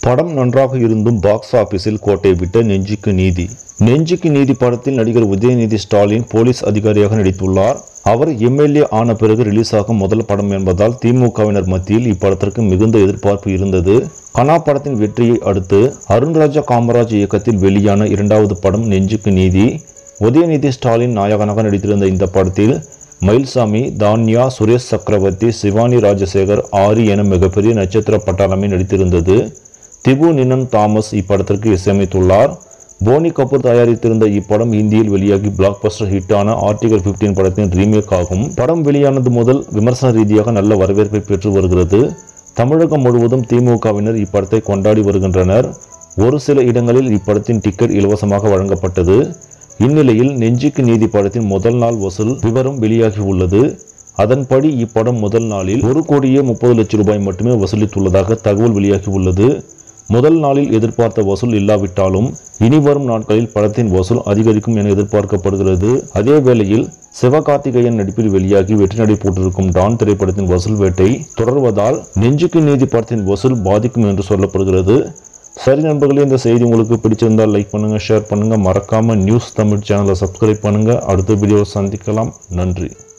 படம் நன்றாக இருந்தும் பாக்ஸ் ஆபீஸில் கோட்டை விட்ட நெஞ்சுக்கு நீதி நெஞ்சுக்கு நீதி படத்தில் நடிகர் உதயநிதி ஸ்டாலின் போலீஸ் அதிகாரியாக நடித்துள்ளார் அவர் எம்எல்ஏ ஆன பிறகு ரிலீஸ் ஆகும் முதல் படம் என்பதால் திமுகவினர் மத்தியில் இப்படத்திற்கு மிகுந்த எதிர்பார்ப்பு இருந்தது கனா படத்தின் வெற்றியை அடுத்து அருண்ராஜா காமராஜ் இயக்கத்தில் வெளியான இரண்டாவது படம் நெஞ்சுக்கு நீதி உதயநிதி ஸ்டாலின் நாயகனாக நடித்திருந்த இந்த படத்தில் மயில்சாமி தான்யா சுரேஷ் சக்கரவர்த்தி சிவானி ராஜசேகர் ஆரி என மிகப்பெரிய நட்சத்திர பட்டாளமே நடித்திருந்தது திபு நினன் தாமஸ் இப்படத்திற்கு இசையமைத்துள்ளார் போனி கபூர் தயாரித்திருந்த இப்படம் இந்தியில் வெளியாகி பிளாக் பஸ்டர் ஹிட்டான ஆர்டிகல் 15 படத்தின் ரீமேக் ஆகும் படம் வெளியானது முதல் விமர்சன ரீதியாக நல்ல வரவேற்பை பெற்று வருகிறது தமிழகம் முழுவதும் திமுகவினர் இப்படத்தை கொண்டாடி வருகின்றனர் ஒரு சில இடங்களில் இப்படத்தின் டிக்கெட் இலவசமாக வழங்கப்பட்டது இந்நிலையில் நெஞ்சுக்கு நீதி படத்தின் முதல் நாள் வசூல் விவரம் வெளியாகி உள்ளது அதன்படி இப்படம் முதல் நாளில் ஒரு கோடியே முப்பது லட்சம் ரூபாய் மட்டுமே வசூலித்துள்ளதாக தகவல் வெளியாகி உள்ளது முதல் நாளில் எதிர்பார்த்த வசூல் இல்லாவிட்டாலும் இனி வரும் நாட்களில் படத்தின் வசூல் அதிகரிக்கும் என எதிர்பார்க்கப்படுகிறது அதே வேளையில் சிவகார்த்திகேயன் நடிப்பில் வெளியாகி வெற்றி நடை போட்டிருக்கும் டான் திரைப்படத்தின் வசூல் வேட்டை தொடர்வதால் நெஞ்சுக்கு நீதி படத்தின் வசூல் பாதிக்கும் என்று சொல்லப்படுகிறது சரி நண்பர்களே இந்த செய்தி உங்களுக்கு பிடிச்சிருந்தால் லைக் பண்ணுங்க ஷேர் பண்ணுங்க மறக்காம நியூஸ் தமிழ் சேனலை சப்ஸ்கிரைப் பண்ணுங்க அடுத்த வீடியோவை சந்திக்கலாம் நன்றி